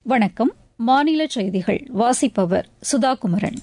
வணக்கம் மாநில செய்திகள் வாசிப்பவர் சுதாகுமரன்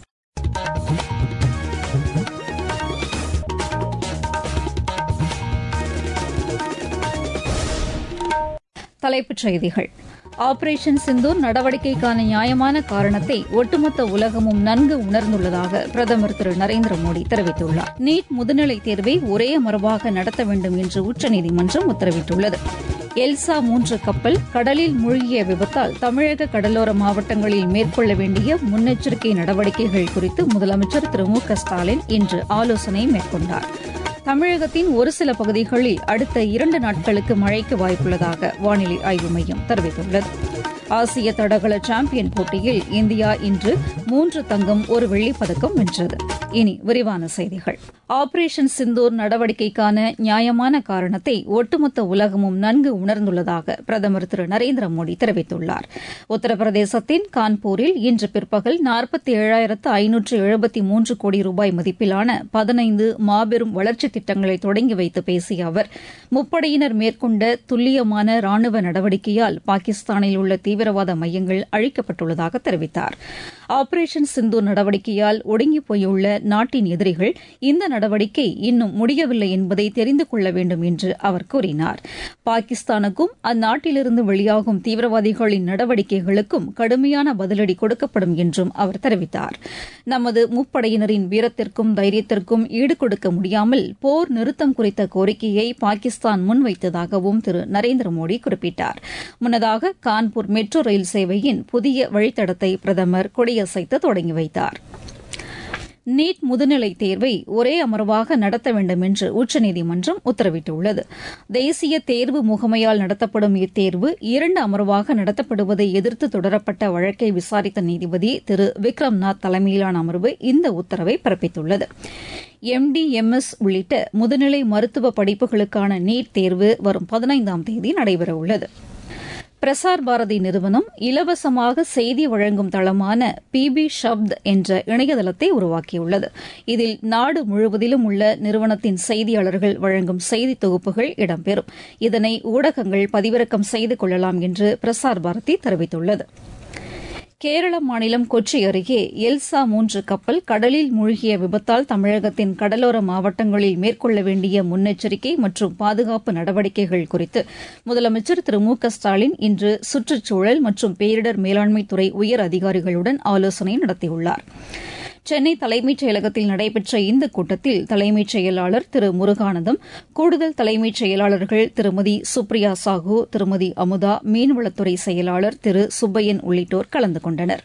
தலைப்புச் செய்திகள் ஆபரேஷன் சிந்தூர் நடவடிக்கைக்கான நியாயமான காரணத்தை ஒட்டுமொத்த உலகமும் நன்கு உணர்ந்துள்ளதாக பிரதமர் திரு நரேந்திர மோடி தெரிவித்துள்ளார் நீட் முதுநிலை தேர்வை ஒரே அமர்வாக நடத்த வேண்டும் என்று உச்சநீதிமன்றம் உத்தரவிட்டுள்ளது எல்சா மூன்று கப்பல் கடலில் மூழ்கிய விபத்தால் தமிழக கடலோர மாவட்டங்களில் மேற்கொள்ள வேண்டிய முன்னெச்சரிக்கை நடவடிக்கைகள் குறித்து முதலமைச்சர் திரு மு க ஸ்டாலின் இன்று ஆலோசனை மேற்கொண்டார் தமிழகத்தின் ஒரு சில பகுதிகளில் அடுத்த இரண்டு நாட்களுக்கு மழைக்கு வாய்ப்புள்ளதாக வானிலை ஆய்வு மையம் தெரிவித்துள்ளது ஆசிய தடகள சாம்பியன் போட்டியில் இந்தியா இன்று மூன்று தங்கம் ஒரு வெள்ளிப் பதக்கம் வென்றது இனி விரிவான செய்திகள் ஆபரேஷன் சிந்தூர் நடவடிக்கைக்கான நியாயமான காரணத்தை ஒட்டுமொத்த உலகமும் நன்கு உணர்ந்துள்ளதாக பிரதமர் திரு நரேந்திர மோடி தெரிவித்துள்ளார் உத்தரப்பிரதேசத்தின் கான்பூரில் இன்று பிற்பகல் நாற்பத்தி ஏழாயிரத்து ஐநூற்று எழுபத்தி மூன்று கோடி ரூபாய் மதிப்பிலான பதினைந்து மாபெரும் வளர்ச்சித் திட்டங்களை தொடங்கி வைத்து பேசிய அவர் முப்படையினர் மேற்கொண்ட துல்லியமான ராணுவ நடவடிக்கையால் பாகிஸ்தானில் உள்ள தீவிரவாத மையங்கள் அழிக்கப்பட்டுள்ளதாக தெரிவித்தார் ஆபரேஷன் சிந்து நடவடிக்கையால் ஒடுங்கிப் போயுள்ள நாட்டின் எதிரிகள் இந்த நடவடிக்கை இன்னும் முடியவில்லை என்பதை தெரிந்து கொள்ள வேண்டும் என்று அவர் கூறினார் பாகிஸ்தானுக்கும் அந்நாட்டிலிருந்து வெளியாகும் தீவிரவாதிகளின் நடவடிக்கைகளுக்கும் கடுமையான பதிலடி கொடுக்கப்படும் என்றும் அவர் தெரிவித்தார் நமது முப்படையினரின் வீரத்திற்கும் தைரியத்திற்கும் ஈடு கொடுக்க முடியாமல் போர் நிறுத்தம் குறித்த கோரிக்கையை பாகிஸ்தான் முன்வைத்ததாகவும் திரு நரேந்திர மோடி குறிப்பிட்டார் முன்னதாக கான்பூர் மெட்ரோ ரயில் சேவையின் புதிய வழித்தடத்தை பிரதமர் கொடியசைத்து தொடங்கி வைத்தார் நீட் முதுநிலை தேர்வை ஒரே அமர்வாக நடத்த வேண்டும் என்று உச்சநீதிமன்றம் உத்தரவிட்டுள்ளது தேசிய தேர்வு முகமையால் நடத்தப்படும் இத்தேர்வு இரண்டு அமர்வாக நடத்தப்படுவதை எதிர்த்து தொடரப்பட்ட வழக்கை விசாரித்த நீதிபதி திரு விக்ரம்நாத் தலைமையிலான அமர்வு இந்த உத்தரவை பிறப்பித்துள்ளது எம்டி எம்எஸ் உள்ளிட்ட முதுநிலை மருத்துவ படிப்புகளுக்கான நீட் தேர்வு வரும் பதினைந்தாம் தேதி நடைபெறவுள்ளது பிரசார் பாரதி நிறுவனம் இலவசமாக செய்தி வழங்கும் தளமான பிபி ஷப்த் என்ற இணையதளத்தை உருவாக்கியுள்ளது இதில் நாடு முழுவதிலும் உள்ள நிறுவனத்தின் செய்தியாளர்கள் வழங்கும் செய்தி தொகுப்புகள் இடம்பெறும் இதனை ஊடகங்கள் பதிவிறக்கம் செய்து கொள்ளலாம் என்று பிரசார் பாரதி தெரிவித்துள்ளது கேரள மாநிலம் கொச்சி அருகே எல்சா மூன்று கப்பல் கடலில் மூழ்கிய விபத்தால் தமிழகத்தின் கடலோர மாவட்டங்களில் மேற்கொள்ள வேண்டிய முன்னெச்சரிக்கை மற்றும் பாதுகாப்பு நடவடிக்கைகள் குறித்து முதலமைச்சர் திரு மு க ஸ்டாலின் இன்று சுற்றுச்சூழல் மற்றும் பேரிடர் மேலாண்மைத்துறை உயர் அதிகாரிகளுடன் ஆலோசனை நடத்தியுள்ளார் சென்னை தலைமைச் செயலகத்தில் நடைபெற்ற இந்த கூட்டத்தில் தலைமைச் செயலாளர் திரு முருகானந்தம் கூடுதல் தலைமைச் செயலாளர்கள் திருமதி சுப்ரியா சாஹூ திருமதி அமுதா மீன்வளத்துறை செயலாளர் திரு சுப்பையன் உள்ளிட்டோர் கலந்து கொண்டனா்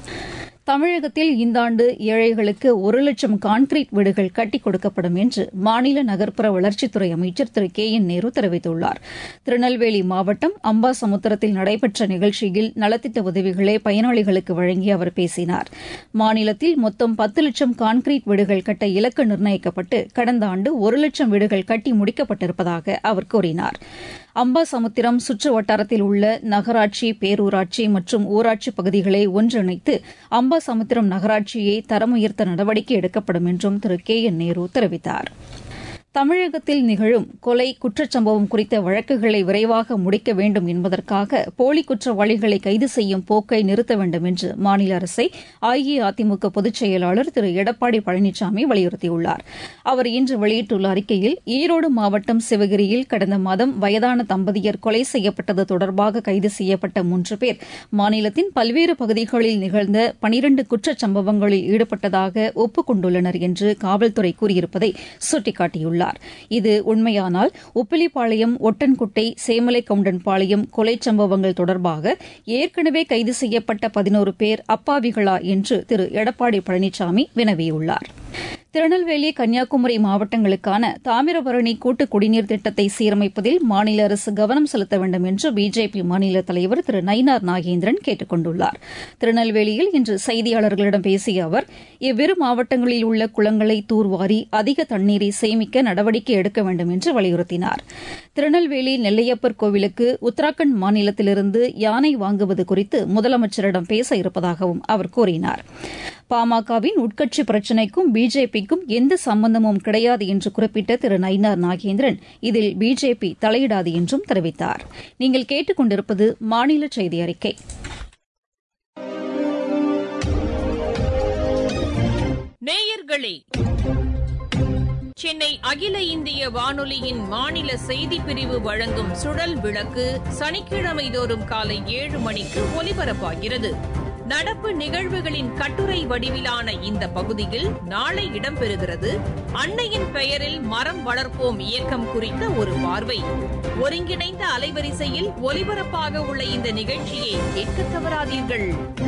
தமிழகத்தில் இந்த ஆண்டு ஏழைகளுக்கு ஒரு லட்சம் கான்கிரீட் வீடுகள் கட்டிக் கொடுக்கப்படும் என்று மாநில நகர்ப்புற வளர்ச்சித்துறை அமைச்சர் திரு கே என் நேரு தெரிவித்துள்ளார் திருநெல்வேலி மாவட்டம் அம்பாசமுத்திரத்தில் நடைபெற்ற நிகழ்ச்சியில் நலத்திட்ட உதவிகளை பயனாளிகளுக்கு வழங்கி அவர் பேசினார் மாநிலத்தில் மொத்தம் பத்து லட்சம் கான்கிரீட் வீடுகள் கட்ட இலக்கு நிர்ணயிக்கப்பட்டு கடந்த ஆண்டு ஒரு லட்சம் வீடுகள் கட்டி முடிக்கப்பட்டிருப்பதாக அவர் கூறினார் அம்பாசமுத்திரம் சுற்று வட்டாரத்தில் உள்ள நகராட்சி பேரூராட்சி மற்றும் ஊராட்சி பகுதிகளை ஒன்றிணைத்து அம்பாசமுத்திரம் நகராட்சியை தரம் உயர்த்த நடவடிக்கை எடுக்கப்படும் என்றும் திரு கே என் நேரு தெரிவித்தாா் தமிழகத்தில் நிகழும் கொலை குற்றச்சம்பவம் குறித்த வழக்குகளை விரைவாக முடிக்க வேண்டும் என்பதற்காக போலி குற்றவாளிகளை கைது செய்யும் போக்கை நிறுத்த வேண்டும் என்று மாநில அரசை அஇஅதிமுக பொதுச் செயலாளர் திரு எடப்பாடி பழனிசாமி வலியுறுத்தியுள்ளார் அவர் இன்று வெளியிட்டுள்ள அறிக்கையில் ஈரோடு மாவட்டம் சிவகிரியில் கடந்த மாதம் வயதான தம்பதியர் கொலை செய்யப்பட்டது தொடர்பாக கைது செய்யப்பட்ட மூன்று பேர் மாநிலத்தின் பல்வேறு பகுதிகளில் நிகழ்ந்த பனிரண்டு குற்றச்சம்பவங்களில் ஈடுபட்டதாக ஒப்புக் கொண்டுள்ளனர் என்று காவல்துறை கூறியிருப்பதை சுட்டிக்காட்டியுள்ளார் உள்ளார் இது உண்மையானால் உப்பிலிப்பாளையம் ஒட்டன்குட்டை சேமலை கவுண்டன்பாளையம் கொலை சம்பவங்கள் தொடர்பாக ஏற்கனவே கைது செய்யப்பட்ட பதினோரு பேர் அப்பாவிகளா என்று திரு எடப்பாடி பழனிசாமி வினவியுள்ளார் திருநெல்வேலி கன்னியாகுமரி மாவட்டங்களுக்கான தாமிரபரணி கூட்டு குடிநீர் திட்டத்தை சீரமைப்பதில் மாநில அரசு கவனம் செலுத்த வேண்டும் என்று பிஜேபி மாநில தலைவர் திரு நயினார் நாகேந்திரன் கேட்டுக் கொண்டுள்ளார் திருநெல்வேலியில் இன்று செய்தியாளர்களிடம் பேசிய அவர் இவ்விரு மாவட்டங்களில் உள்ள குளங்களை தூர்வாரி அதிக தண்ணீரை சேமிக்க நடவடிக்கை எடுக்க வேண்டும் என்று வலியுறுத்தினார் திருநெல்வேலி நெல்லையப்பர் கோவிலுக்கு உத்தராகண்ட் மாநிலத்திலிருந்து யானை வாங்குவது குறித்து முதலமைச்சரிடம் பேச இருப்பதாகவும் அவர் கூறினார் பாமகவின் உட்கட்சி பிரச்சினைக்கும் பிஜேபிக்கும் எந்த சம்பந்தமும் கிடையாது என்று குறிப்பிட்ட திரு நயினார் நாகேந்திரன் இதில் பிஜேபி தலையிடாது என்றும் தெரிவித்தார் நீங்கள் கேட்டுக் கொண்டிருப்பது மாநில செய்தி அறிக்கை நேயர்களே சென்னை அகில இந்திய வானொலியின் மாநில செய்திப் பிரிவு வழங்கும் சுழல் விளக்கு சனிக்கிழமை தோறும் காலை ஏழு மணிக்கு ஒலிபரப்பாகிறது நடப்பு நிகழ்வுகளின் கட்டுரை வடிவிலான இந்த பகுதியில் நாளை இடம்பெறுகிறது அன்னையின் பெயரில் மரம் வளர்ப்போம் இயக்கம் குறித்த ஒரு பார்வை ஒருங்கிணைந்த அலைவரிசையில் ஒலிபரப்பாக உள்ள இந்த நிகழ்ச்சியை கேட்க தவறாதீர்கள்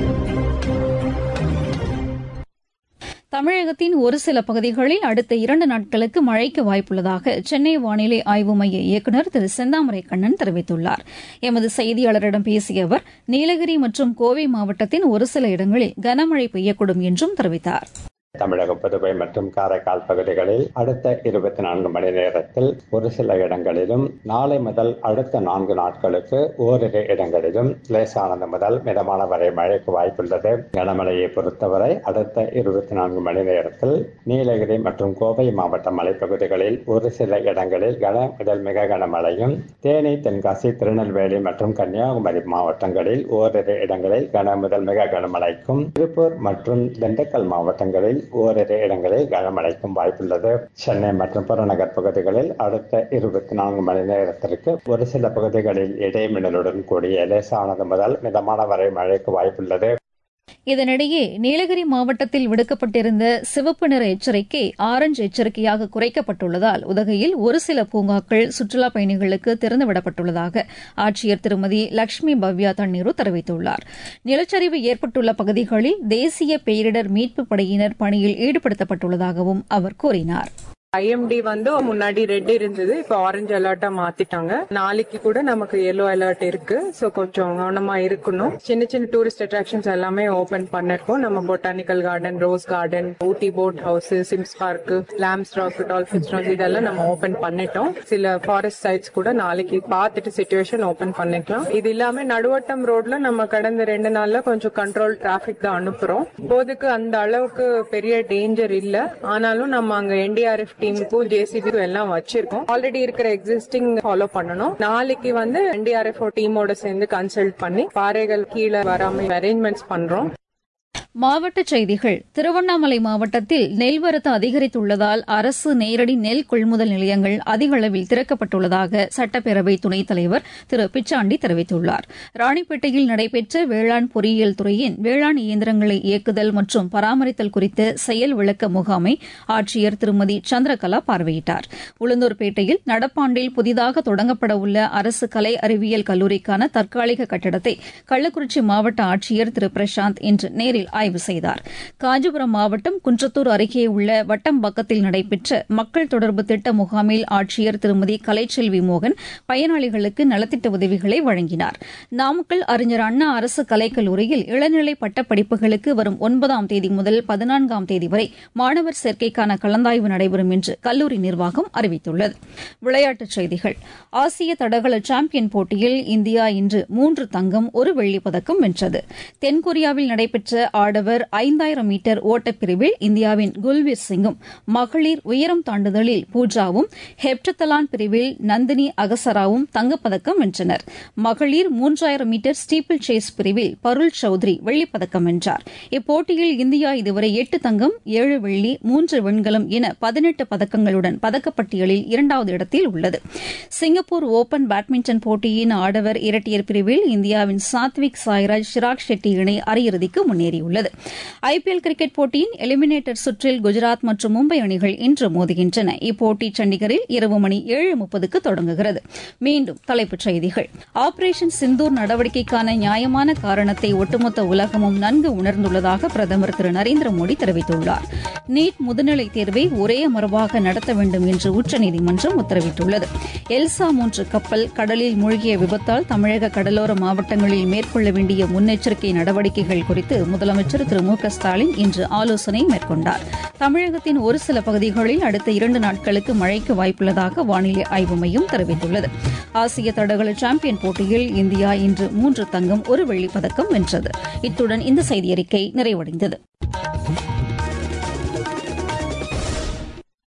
தமிழகத்தின் ஒரு சில பகுதிகளில் அடுத்த இரண்டு நாட்களுக்கு மழைக்கு வாய்ப்புள்ளதாக சென்னை வானிலை ஆய்வு மைய இயக்குநர் திரு செந்தாமரை கண்ணன் தெரிவித்துள்ளார் எமது செய்தியாளரிடம் பேசிய அவர் நீலகிரி மற்றும் கோவை மாவட்டத்தின் ஒரு சில இடங்களில் கனமழை பெய்யக்கூடும் என்றும் தெரிவித்தார் தமிழகம் புதுவை மற்றும் காரைக்கால் பகுதிகளில் அடுத்த இருபத்தி நான்கு மணி நேரத்தில் ஒரு சில இடங்களிலும் நாளை முதல் அடுத்த நான்கு நாட்களுக்கு ஓரிரு இடங்களிலும் லேசானது முதல் மிதமான வரை மழைக்கு வாய்ப்புள்ளது கனமழையை பொறுத்தவரை அடுத்த இருபத்தி நான்கு மணி நேரத்தில் நீலகிரி மற்றும் கோவை மாவட்ட மலைப்பகுதிகளில் ஒரு சில இடங்களில் கன முதல் மிக கனமழையும் தேனி தென்காசி திருநெல்வேலி மற்றும் கன்னியாகுமரி மாவட்டங்களில் ஓரிரு இடங்களில் கன முதல் மிக கனமழைக்கும் திருப்பூர் மற்றும் திண்டுக்கல் மாவட்டங்களில் ஓரிரு இடங்களில் கனமழைக்கும் வாய்ப்புள்ளது சென்னை மற்றும் புறநகர் பகுதிகளில் அடுத்த இருபத்தி நான்கு மணி நேரத்திற்கு ஒரு சில பகுதிகளில் இடைமின்னலுடன் கூடிய லேசானது முதல் மிதமான வரை மழைக்கு வாய்ப்புள்ளது இதனிடையே நீலகிரி மாவட்டத்தில் விடுக்கப்பட்டிருந்த சிவப்பு நிற எச்சரிக்கை ஆரஞ்சு எச்சரிக்கையாக குறைக்கப்பட்டுள்ளதால் உதகையில் ஒரு சில பூங்காக்கள் சுற்றுலாப் பயணிகளுக்கு திறந்துவிடப்பட்டுள்ளதாக ஆட்சியர் திருமதி லட்சுமி பவ்யா தண்ணீரு தெரிவித்துள்ளார் நிலச்சரிவு ஏற்பட்டுள்ள பகுதிகளில் தேசிய பேரிடர் மீட்புப் படையினர் பணியில் ஈடுபடுத்தப்பட்டுள்ளதாகவும் அவர் கூறினார் ஐஎம்டி வந்து முன்னாடி ரெட் இருந்தது இப்ப ஆரஞ்சு அலர்ட்டா மாத்திட்டாங்க நாளைக்கு கூட நமக்கு எல்லோ அலர்ட் இருக்கு சோ கொஞ்சம் கவனமா இருக்கணும் சின்ன சின்ன டூரிஸ்ட் அட்ராக்ஷன்ஸ் எல்லாமே ஓபன் பண்ணிருக்கோம் நம்ம Botanical Garden Rose Garden Ooty Boat House Sims Park Lamb's Rock Dolphin's Rock இதெல்லாம் நம்ம ஓபன் பண்ணிட்டோம் சில ஃபாரஸ்ட் சைட்ஸ் கூட நாளைக்கு பார்த்துட்டு சுச்சுவேஷன் ஓபன் பண்ணிக்கலாம் இது இல்லாம நடுவட்டம் ரோட்ல நம்ம கடந்த ரெண்டு நாள்ல கொஞ்சம் கண்ட்ரோல் டிராபிக் தான் அனுப்புறோம் இப்போதைக்கு அந்த அளவுக்கு பெரிய டேஞ்சர் இல்ல ஆனாலும் நம்ம அங்க என்டிஆர்எஃப் டீமுக்கும் ஜேசிபிக்கும் எல்லாம் வச்சிருக்கோம் ஆல்ரெடி இருக்கிற எக்ஸிஸ்டிங் ஃபாலோ பண்ணணும் நாளைக்கு வந்து என்டிஆர்எஃப் டீமோட சேர்ந்து கன்சல்ட் பண்ணி பாறைகள் கீழே வராம அரேஞ்ச்மெண்ட்ஸ் பண்றோம் மாவட்டச் செய்திகள் திருவண்ணாமலை மாவட்டத்தில் நெல் வரத்து அதிகரித்துள்ளதால் அரசு நேரடி நெல் கொள்முதல் நிலையங்கள் அதிக அளவில் திறக்கப்பட்டுள்ளதாக சட்டப்பேரவை துணைத் தலைவர் திரு பிச்சாண்டி தெரிவித்துள்ளார் ராணிப்பேட்டையில் நடைபெற்ற வேளாண் பொறியியல் துறையின் வேளாண் இயந்திரங்களை இயக்குதல் மற்றும் பராமரித்தல் குறித்த செயல் விளக்க முகாமை ஆட்சியர் திருமதி சந்திரகலா பார்வையிட்டார் உளுந்தூர்பேட்டையில் நடப்பாண்டில் புதிதாக தொடங்கப்பட உள்ள அரசு கலை அறிவியல் கல்லூரிக்கான தற்காலிக கட்டடத்தை கள்ளக்குறிச்சி மாவட்ட ஆட்சியர் திரு பிரசாந்த் இன்று நேரில் ஆய்வு செய்தார் காஞ்சிபுரம் மாவட்டம் குன்றத்தூர் அருகே உள்ள வட்டம்பாக்கத்தில் நடைபெற்ற மக்கள் தொடர்பு திட்ட முகாமில் ஆட்சியர் திருமதி கலைச்செல்வி மோகன் பயனாளிகளுக்கு நலத்திட்ட உதவிகளை வழங்கினார் நாமக்கல் அறிஞர் அண்ணா அரசு கலைக்கல்லூரியில் இளநிலை பட்டப்படிப்புகளுக்கு வரும் ஒன்பதாம் தேதி முதல் பதினான்காம் தேதி வரை மாணவர் சேர்க்கைக்கான கலந்தாய்வு நடைபெறும் என்று கல்லூரி நிர்வாகம் அறிவித்துள்ளது விளையாட்டுச் செய்திகள் ஆசிய தடகள சாம்பியன் போட்டியில் இந்தியா இன்று மூன்று தங்கம் ஒரு வெள்ளிப் பதக்கம் வென்றது தென்கொரியாவில் நடைபெற்ற ஆடவர் ஐந்தாயிரம் மீட்டர் ஓட்டப்பிரிவில் இந்தியாவின் குல்வீர் சிங்கும் மகளிர் உயரம் தாண்டுதலில் பூஜாவும் ஹெப்டத்தலான் பிரிவில் நந்தினி அகசராவும் தங்கப்பதக்கம் வென்றனர் மகளிர் மூன்றாயிரம் மீட்டர் ஸ்டீப்பிள் சேஸ் பிரிவில் பருள் சௌத்ரி வெள்ளிப்பதக்கம் வென்றார் இப்போட்டியில் இந்தியா இதுவரை எட்டு தங்கம் ஏழு வெள்ளி மூன்று வெண்கலம் என பதினெட்டு பதக்கங்களுடன் பதக்கப்பட்டியலில் இரண்டாவது இடத்தில் உள்ளது சிங்கப்பூர் ஓபன் பேட்மிண்டன் போட்டியின் ஆடவர் இரட்டையர் பிரிவில் இந்தியாவின் சாத்விக் சாய்ராஜ் ஷிராக் ஷெட்டி இணை அரையிறுதிக்கு முன்னேறியுள்ளது ஐபிஎல் கிரிக்கெட் போட்டியின் எலிமினேட்டர் சுற்றில் குஜராத் மற்றும் மும்பை அணிகள் இன்று மோதுகின்றன இப்போட்டி சண்டிகரில் இரவு மணி ஏழு முப்பதுக்கு தொடங்குகிறது மீண்டும் தலைப்புச் செய்திகள் ஆபரேஷன் சிந்தூர் நடவடிக்கைக்கான நியாயமான காரணத்தை ஒட்டுமொத்த உலகமும் நன்கு உணர்ந்துள்ளதாக பிரதமர் திரு நரேந்திர மோடி தெரிவித்துள்ளார் நீட் முதுநிலை தேர்வை ஒரே அமர்வாக நடத்த வேண்டும் என்று உச்சநீதிமன்றம் உத்தரவிட்டுள்ளது எல்சா மூன்று கப்பல் கடலில் மூழ்கிய விபத்தால் தமிழக கடலோர மாவட்டங்களில் மேற்கொள்ள வேண்டிய முன்னெச்சரிக்கை நடவடிக்கைகள் குறித்து முதலமைச்சர் திரு மு க ஸ்டாலின் இன்று ஆலோசனை மேற்கொண்டார் தமிழகத்தின் ஒரு சில பகுதிகளில் அடுத்த இரண்டு நாட்களுக்கு மழைக்கு வாய்ப்புள்ளதாக வானிலை ஆய்வு மையம் தெரிவித்துள்ளது ஆசிய தடகள சாம்பியன் போட்டியில் இந்தியா இன்று மூன்று தங்கம் ஒரு வெள்ளிப் பதக்கம் வென்றது இத்துடன் இந்த செய்தியறிக்கை நிறைவடைந்தது